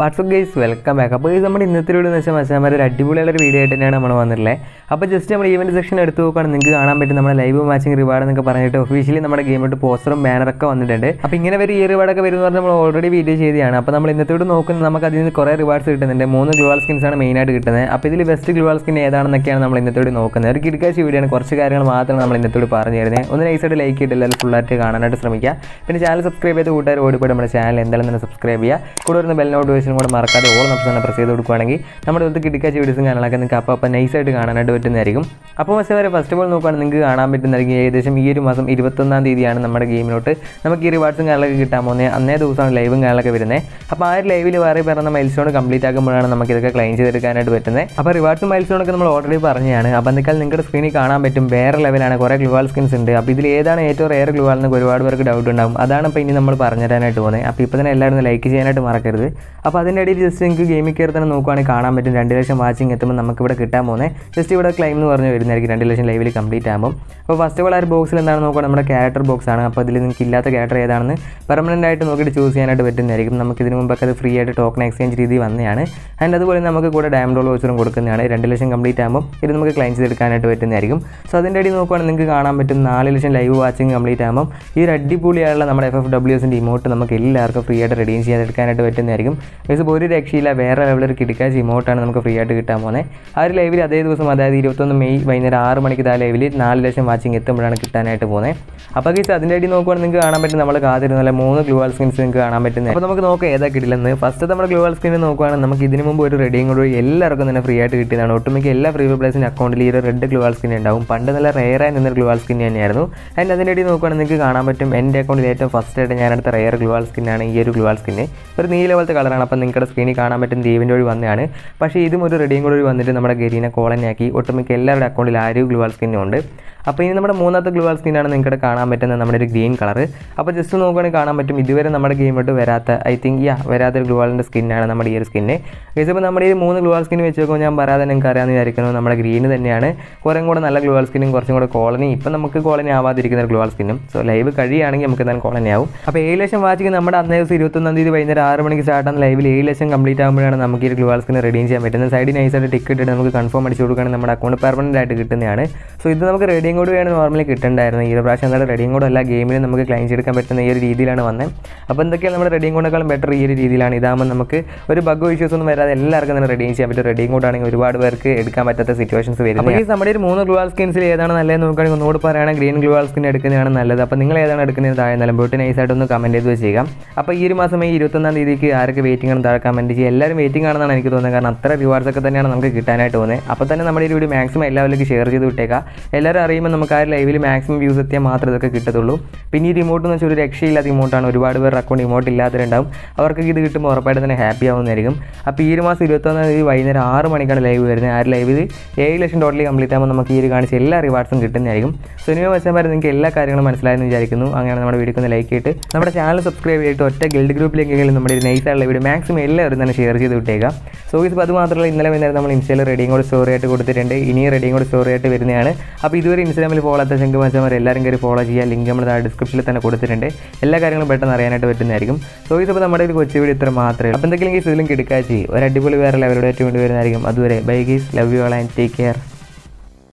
WhatsApp guys welcome back അപ്പോൾ ഇത് നമ്മുടെ ഇന്നത്തെ വീഡിയോ എന്ന് വെച്ചാൽ മച്ചാമാർ ഒരു അടിപൊളിയുള്ള ഒരു വീഡിയോ ആയിട്ട് തന്നെയാണ് നമ്മൾ വന്നിട്ടുള്ളത് അപ്പോൾ ജസ്റ്റ് നമ്മൾ ഈവൻറ്റ് സെക്ഷൻ എടുത്ത് നോക്കുകയാണ് നിങ്ങൾക്ക് കാണാൻ പറ്റും നമ്മുടെ ലൈവ് മാച്ചിങ് റിവാർഡ് എന്നൊക്കെ പറഞ്ഞിട്ട് ഒഫീഷ്യലി നമ്മുടെ ഗെയിമിട്ട് പോസ്റ്ററും ബാനറൊക്കെ വന്നിട്ടുണ്ട് അപ്പോൾ ഇങ്ങനെ വരും ഈ റിവാർഡൊക്കെ വരും എന്ന് പറഞ്ഞാൽ നമ്മൾ ഓൾറെഡി വീഡിയോ ചെയ്തതാണ് അപ്പോൾ നമ്മൾ ഇന്നത്തെ വീഡിയോ നോക്കുന്നത് നമുക്ക് അതിൽ നിന്ന് കുറേ റിവാർഡ്സ് കിട്ടുന്നുണ്ട് മൂന്ന് ഗ്ലോവൽ സ്കിൻസ് ആണ് മെയിനായിട്ട് കിട്ടുന്നത് അപ്പോൾ ഇതിൽ ബെസ്റ്റ് ഗ്ലോവൽ സ്കിൻ ഏതാണെന്നൊക്കെയാണ് നമ്മൾ ഇന്നത്തെ വീഡിയോ നോക്കുന്നത് ഒരു കിടക്കാശി വീഡിയോ ആണ് കുറച്ച് കാര്യങ്ങൾ മാത്രമാണ് നമ്മൾ ഇന്നത്തെ വീഡിയോ പറഞ്ഞു തരുന്നത് ഒന്ന് നൈസായിട്ട് ലൈക്ക് ചെയ്തിട്ട് എല്ലാവരും ഫുള്ളായിട്ട് കാണാനായിട്ട് ശ്രമിക്കുക പിന്നെ ചാനൽ സബ്സ്ക്രൈബ് ചെയ്ത് കൂട്ടുകാർ ഓടിപ്പോയി നമ്മുടെ ചാനൽ എന്തായാലും തന്നെ സബ്സ്ക്രൈബ് ചെയ്യുക കൂടെ വരുന്ന ബെൽ നോട്ടിഫിക്കേഷൻ കൂടെ മറക്കാതെ ഓൾ ഓപ്ഷൻ തന്നെ പ്രസ് ചെയ്ത് കൊടുക്കുകയാണെങ്കിൽ നമ്മുടെ അടുത്ത് കിടക്കാച്ച വീഡിയോസും കാണാനൊക്കെ നിങ്ങൾക്ക് അപ്പോൾ അപ്പോൾ നൈസായിട്ട് കാണാനായിട്ട് പറ്റുന്നതായിരിക്കും അപ്പോൾ പക്ഷേ വരെ ഫസ്റ്റ് ഓഫ് ഓൾ നോക്കുകയാണെങ്കിൽ നിങ്ങൾക്ക് കാണാൻ പറ്റുന്നതായിരിക്കും ഏകദേശം ഈ ഒരു മാസം ഇരുപത്തൊന്നാം തീയതിയാണ് നമ്മുടെ ഗെയിമിലോട്ട് നമുക്ക് ഈ റിവാർഡ്സും കാര്യങ്ങളൊക്കെ കിട്ടാൻ പോകുന്നത് അന്നേ ദിവസമാണ് ലൈവും കാര്യങ്ങളൊക്കെ വരുന്നത് അപ്പോൾ ആ ഒരു ലൈവിൽ വേറെ പറഞ്ഞ മൈൽ സ്റ്റോൺ കംപ്ലീറ്റ് ആക്കുമ്പോഴാണ് നമുക്ക് ഇതൊക്കെ ക്ലെയിം ചെയ്തെടുക്കാനായിട്ട് പറ്റുന്നത് അപ്പോൾ റിവാർഡ്സും മൈൽ സ്റ്റോണൊക്കെ നമ്മൾ ഓൾറെഡി പറഞ്ഞതാണ് അപ്പോൾ എന്തൊക്കെയാൽ നിങ്ങളുടെ സ്ക്രീനിൽ കാണാൻ പറ്റും വേറെ ലെവലാണ് കുറേ ഗ്ലൂവാൾ സ്കിൻസ് ഉണ്ട് അപ്പോൾ ഇതിൽ ഏതാണ് ഏറ്റവും റെയർ ഗ്ലൂവാൾ എന്ന് ഒരുപാട് പേർക്ക് ഡൗട്ട് ഉണ്ടാവും അതാണ് ഇപ്പോൾ ഇനി നമ്മൾ പറഞ്ഞുതരാനായിട്ട് പോകുന്നത് അപ്പോൾ ഇപ്പോൾ തന്നെ എല്ലാവരും ലൈക്ക് ചെയ്യാനായിട്ട് മറക്കരുത് അപ്പോൾ അതിൻ്റെ ഇടയിൽ ജസ്റ്റ് നിങ്ങൾക്ക് ഗെയിമിൽ കയറി തന്നെ നോക്കുവാണെങ്കിൽ കാണാൻ പറ്റും രണ്ട് ലക്ഷം വാച്ചിങ് എത്തുമ്പോൾ നമുക്ക് ഇവിടെ കിട്ടാൻ പോകുന്നത് ജസ്റ്റ് ഇവിടെ ക്ലൈം എന്ന് പറഞ്ഞ് വരുന്നതായിരിക്കും രണ്ട് ലക്ഷം ലൈവിൽ കംപ്ലീറ്റ് ആകുമ്പോൾ അപ്പോൾ ഫസ്റ്റ് ഓൾ ആ ഒരു ബോക്സിൽ എന്താണ് നോക്കുക നമ്മുടെ ക്യാരക്ടർ ബോക്സ് ആണ് അപ്പോൾ അതിൽ നിങ്ങൾക്ക് ഇല്ലാത്ത ക്യാരക്ടർ ഏതാണെന്ന് പെർമനൻ്റ് ആയിട്ട് നോക്കിയിട്ട് ചൂസ് ചെയ്യാനായിട്ട് പറ്റുന്നതായിരിക്കും നമുക്ക് ഇതിന് മുമ്പൊക്കെ അത് ഫ്രീ ആയിട്ട് ടോക്കൺ എക്സ്ചേഞ്ച് രീതി വന്നതാണ് ആൻഡ് അതുപോലെ നമുക്ക് കൂടെ ഡാം ഡോൾ വോച്ചറും കൊടുക്കുന്നതാണ് രണ്ട് ലക്ഷം കംപ്ലീറ്റ് ആകുമ്പോൾ ഇത് നമുക്ക് ക്ലൈം ചെയ്തെടുക്കാനായിട്ട് പറ്റുന്നതായിരിക്കും സോ അതിൻ്റെ ഇടയിൽ നോക്കുവാണെങ്കിൽ നിങ്ങൾക്ക് കാണാൻ പറ്റും നാല് ലക്ഷം ലൈവ് വാച്ചിങ് കംപ്ലീറ്റ് ആകുമ്പോൾ ഈ ഒരു അടിപൊളിയായുള്ള നമ്മുടെ എഫ് എഫ് ഡബ്ല്യൂസിൻ്റെ ഇമോട്ട് നമുക്ക് എല്ലാവർക്കും ഫ്രീ ആയിട്ട് റെഡീം ചെയ്തെടുക്കാനായിട്ട് പറ്റുന്നതായിരിക്കും ഇപ്പോൾ ഒരു രക്ഷയില്ല വേറെ ലെവലൊരു കിടക്കാച്ച ഇമോട്ടാണ് നമുക്ക് ഫ്രീ ആയിട്ട് കിട്ടാൻ പോകുന്നത് ആ ഒരു ലൈവിൽ അതേ ദിവസം അതായത് ഇരുപത്തൊന്ന് മെയ് വൈകുന്നേരം ആറ് മണിക്ക് ആ ലൈവിൽ നാല് ലക്ഷം വാച്ചിങ് എത്തുമ്പോഴാണ് കിട്ടാനായിട്ട് പോകുന്നത് അപ്പോൾ ഗീസ് അതിൻ്റെ ഇടയിൽ നോക്കുവാണെങ്കിൽ നിങ്ങൾക്ക് കാണാൻ പറ്റും നമ്മൾ കാത്തിരുന്ന നല്ല മൂന്ന് ഗ്ലൂവൽ സ്കിൻസ് നിങ്ങൾക്ക് കാണാൻ പറ്റുന്നത് അപ്പോൾ നമുക്ക് നോക്കാം ഏതാ കിട്ടില്ലെന്ന് ഫസ്റ്റ് നമ്മുടെ ഗ്ലൂവൽ സ്കിൻ നോക്കുവാണെങ്കിൽ നമുക്ക് ഇതിന് മുമ്പ് ഒരു റെഡിയും കൂടി എല്ലാവർക്കും തന്നെ ഫ്രീ ആയിട്ട് കിട്ടിയതാണ് ഒട്ടുമിക്ക എല്ലാ ഫ്രീ പ്ലേസിൻ്റെ അക്കൗണ്ടിൽ ഈ ഒരു റെഡ് ഗ്ലൂവൽ സ്കിൻ ഉണ്ടാവും പണ്ട് നല്ല റെയറായി നിന്നൊരു ഗ്ലൂവൽ സ്കിൻ തന്നെയായിരുന്നു ആൻഡ് അതിൻ്റെ ഇടയിൽ നോക്കുവാണെങ്കിൽ നിങ്ങൾക്ക് കാണാൻ പറ്റും എൻ്റെ അക്കൗണ്ടിൽ ഏറ്റവും ഫസ്റ്റ് ആയിട്ട് ഞാനെടുത്ത റെയർ ഗ്ലൂവൽ സ്കിന്നാണ് ഈ ഒരു ഗ്ലൂവൽ സ്കിന്ന് ഒരു നീല പോലത്തെ കളറാണ് അപ്പോൾ നിങ്ങളുടെ സ്ക്രീനിൽ കാണാൻ പറ്റും ദീപിൻ്റെ വഴി വന്നതാണ് പക്ഷേ ഇതും ഒരു റെഡിയും കൂടി വന്നിട്ട് നമ്മുടെ ഗരീനെ കോളനിയാക്കി ഒട്ടുമിക്ക എല്ലാവരുടെ അക്കൗണ്ടിൽ ആ ഒരു ഗ്ലൂവൽ സ്കിന്നും ഉണ്ട് അപ്പോൾ ഇനി നമ്മുടെ മൂന്നാമത്തെ ഗ്ലൂവൽ സ്കിന്നാണ് നിങ്ങൾക്ക് കാണാൻ പറ്റുന്നത് നമ്മുടെ ഒരു ഗ്രീൻ കളർ അപ്പോൾ ജസ്റ്റ് നോക്കുകയാണെങ്കിൽ കാണാൻ പറ്റും ഇതുവരെ നമ്മുടെ ഗെയിമോട്ട് വരാത്ത ഐ തിങ്ക് യാ വരാത്ത ഒരു ഗ്ലൂവാളിൻ്റെ സ്കിന്നാണ് നമ്മുടെ ഈ ഒരു സ്കിന്ന് ഇപ്പോൾ നമ്മുടെ ഈ മൂന്ന് ഗ്ലൂവാൾ സ്കിൻ വെച്ച് നോക്കുമ്പോൾ ഞാൻ പറയാതെ നിങ്ങൾക്ക് അറിയാമെന്ന് വിചാരിക്കുന്നു നമ്മുടെ ഗ്രീന് തന്നെയാണ് കുറേ കൂടെ നല്ല ഗ്ലൂവാൾ സ്കിന്നും കുറച്ചും കൂടെ കോളനി ഇപ്പം നമുക്ക് കോളനി ആവാതിരിക്കുന്ന ഒരു ഗ്ലൂവാൾ സ്കിന്നും സോ ലൈവ് കഴിയുകയാണെങ്കിൽ നമുക്ക് എന്തായാലും കോളനി ആവും അപ്പോൾ ഏഴ് ലക്ഷം വാച്ചിങ് നമ്മുടെ അന്നേ ദിവസം ഇരുപത്തൊന്നാം തീയതി വൈകുന്നേരം ആറ് മണിക്ക് സ്റ്റാർട്ട് ആകുന്ന ലൈവിൽ ഏഴ് ലക്ഷം കംപ്ലീറ്റ് ആകുമ്പോഴാണ് നമുക്ക് ഈ ഒരു ഗ്ലൂവാൾ സ്കിൻ റെഡീം ചെയ്യാൻ പറ്റുന്നത് സൈഡിൽ നൈസായിട്ട് ടിക്കറ്റ് ഇട്ട് നമുക്ക് കൺഫേം അടിച്ച് കൊടുക്കുകയാണെങ്കിൽ നമ്മുടെ അക്കൗണ്ട് പെർമനൻ്റ് ആയിട്ട് കിട്ടുന്നതാണ് സോ ഇത് നമുക്ക് റെഡിയും കൂടി വേണം നോർമലി കിട്ടണ്ടായിരുന്നു ഈ ഒരു പ്രാവശ്യം എന്തായാലും റെഡിയും കൂടെ എല്ലാ ഗെയിമിലും നമുക്ക് ക്ലൈം ചെയ്തെടുക്കാൻ പറ്റുന്ന ഈ ഒരു രീതിയിലാണ് വന്നത് അപ്പോൾ എന്തൊക്കെയാണ് നമ്മുടെ റെഡിയും കൊണ്ടേക്കാളും ബെറ്റർ ഈ ഒരു രീതിയിലാണ് ഇതാകുമ്പോൾ നമുക്ക് ഒരു ബഗ് ഇഷ്യൂസ് ഒന്നും വരാതെ എല്ലാവർക്കും തന്നെ റെഡിയും ചെയ്യാൻ പറ്റും റെഡിയും കൂടാണെങ്കിൽ ഒരുപാട് പേർക്ക് എടുക്കാൻ പറ്റാത്ത സിറ്റുവേഷൻസ് വരും അപ്പോൾ ഈ നമ്മുടെ ഒരു മൂന്ന് ഗ്ലൂവാൾ സ്കിൻസിൽ ഏതാണ് നല്ലത് നോക്കുകയാണെങ്കിൽ ഒന്നുകൂടി പറയുകയാണെങ്കിൽ ഗ്രീൻ ഗ്ലൂവാൾ സ്കിൻ എടുക്കുന്നതാണ് നല്ലത് അപ്പോൾ നിങ്ങൾ ഏതാണ് എടുക്കുന്നത് താഴെ നിലമ്പോട്ട് നൈസായിട്ട് ഒന്ന് കമൻറ്റ് ചെയ്ത് വെച്ചേക്കാം അപ്പോൾ ഈ ഒരു മാസം ഈ ഇരുപത്തൊന്നാം തീയതിക്ക് ആരൊക്കെ വെയിറ്റിംഗ് ആണ് താഴെ കമൻറ്റ് ചെയ്യുക എല്ലാവരും വെയിറ്റിംഗ് ആണെന്നാണ് എനിക്ക് തോന്നുന്നത് കാരണം അത്ര റിവാർഡ്സ് ഒക്കെ തന്നെയാണ് നമുക്ക് കിട്ടാനായിട്ട് തോന്നുന്നത് അപ്പോൾ തന്നെ നമ്മുടെ ഈ വീഡിയോ മാക്സിമം എല്ലാവരിലേക്ക് ഷെയർ ചെയ്ത് വിട്ടേക്കാം എല്ലാവരും അറിയുമ്പോൾ നമുക്ക് ആ ലൈവിൽ മാക്സിമം വ്യൂസ് എത്തിയാൽ മാത്രമേ ഇതൊക്കെ കിട്ടത്തുള്ളൂ പിന്നെ ഈ റിമോട്ട് എന്ന് വെച്ചാൽ ഒരു രക്ഷയില്ലാത്ത ഇമോട്ടാണ് ഒരുപാട് പേർ അക്കൗണ്ട് ഇമോട്ട് ഇല്ലാത്തവരുണ്ടാവും അവർക്ക് ഇത് കിട്ടുമ്പോൾ ഉറപ്പായിട്ട് തന്നെ ഹാപ്പി ആവുന്നതായിരിക്കും അപ്പോൾ ഈ ഒരു മാസം ഇരുപത്തൊന്നാം തീയതി വൈകുന്നേരം ആറ് മണിക്കാണ് ലൈവ് വരുന്നത് ആ ഒരു ലൈവിൽ ഏഴ് ലക്ഷം ടോട്ടലി കംപ്ലീറ്റ് ആകുമ്പോൾ നമുക്ക് ഈ ഒരു കാണിച്ച എല്ലാ റിവാർഡ്സും കിട്ടുന്നതായിരിക്കും സോ ഇനിമ വെച്ചാൽ നിങ്ങൾക്ക് എല്ലാ കാര്യങ്ങളും മനസ്സിലായെന്ന് വിചാരിക്കുന്നു അങ്ങനെ നമ്മുടെ വീഡിയോ ഒന്ന് ലൈക്ക് ചെയ്തിട്ട് നമ്മുടെ ചാനൽ സബ്സ്ക്രൈബ് ചെയ്തിട്ട് ഒറ്റ ഗിൽഡ് ഗ്രൂപ്പിലേക്കെങ്കിലും നമ്മുടെ ഒരു നൈസായുള്ള വീഡിയോ മാക്സിമം എല്ലാവരും തന്നെ ഷെയർ ചെയ്ത് വിട്ടേക്കാം സോ ഇത് അത് മാത്രമല്ല ഇന്നലെ വൈകുന്നേരം നമ്മൾ ഇൻസ്റ്റയിൽ റെഡിയും കൂടെ സ്റ്റോറി ആയിട്ട് കൊടുത്തിട്ടുണ്ട് ഇനിയും റെഡിയും കൂടെ സ്റ്റോറി ആയിട്ട് വരുന്നതാണ് അപ്പോൾ ഇതുവരെ ഇൻസ്റ്റാഗ്രാമിൽ ഫോളോ ആത്ത ശംഖ് മച്ചമാർ എല്ലാവരും കയറി ഫോളോ ചെയ്യുക ലിങ്ക് നമ്മൾ താഴെ ഡിസ്ക്രിപ്ഷനിൽ തന്നെ കൊടുത്തിട്ടുണ്ട് എല്ലാ കാര്യങ്ങളും പെട്ടെന്ന് അറിയാനായിട്ട് പറ്റുന്നതായിരിക്കും സോ ഇതിപ്പോൾ നമ്മുടെ ഒരു കൊച്ചു വീഡിയോ ഇത്ര മാത്രമേ അപ്പോൾ എന്തെങ്കിലും കേസ് ഇതിലും കിടക്കാച്ചി ഒരു അടിപൊളി വേറെ ലെവലോടെ ഏറ്റവും വേണ്ടി വരുന്നതായിരിക്കും അതുവരെ bye guys love you all and take care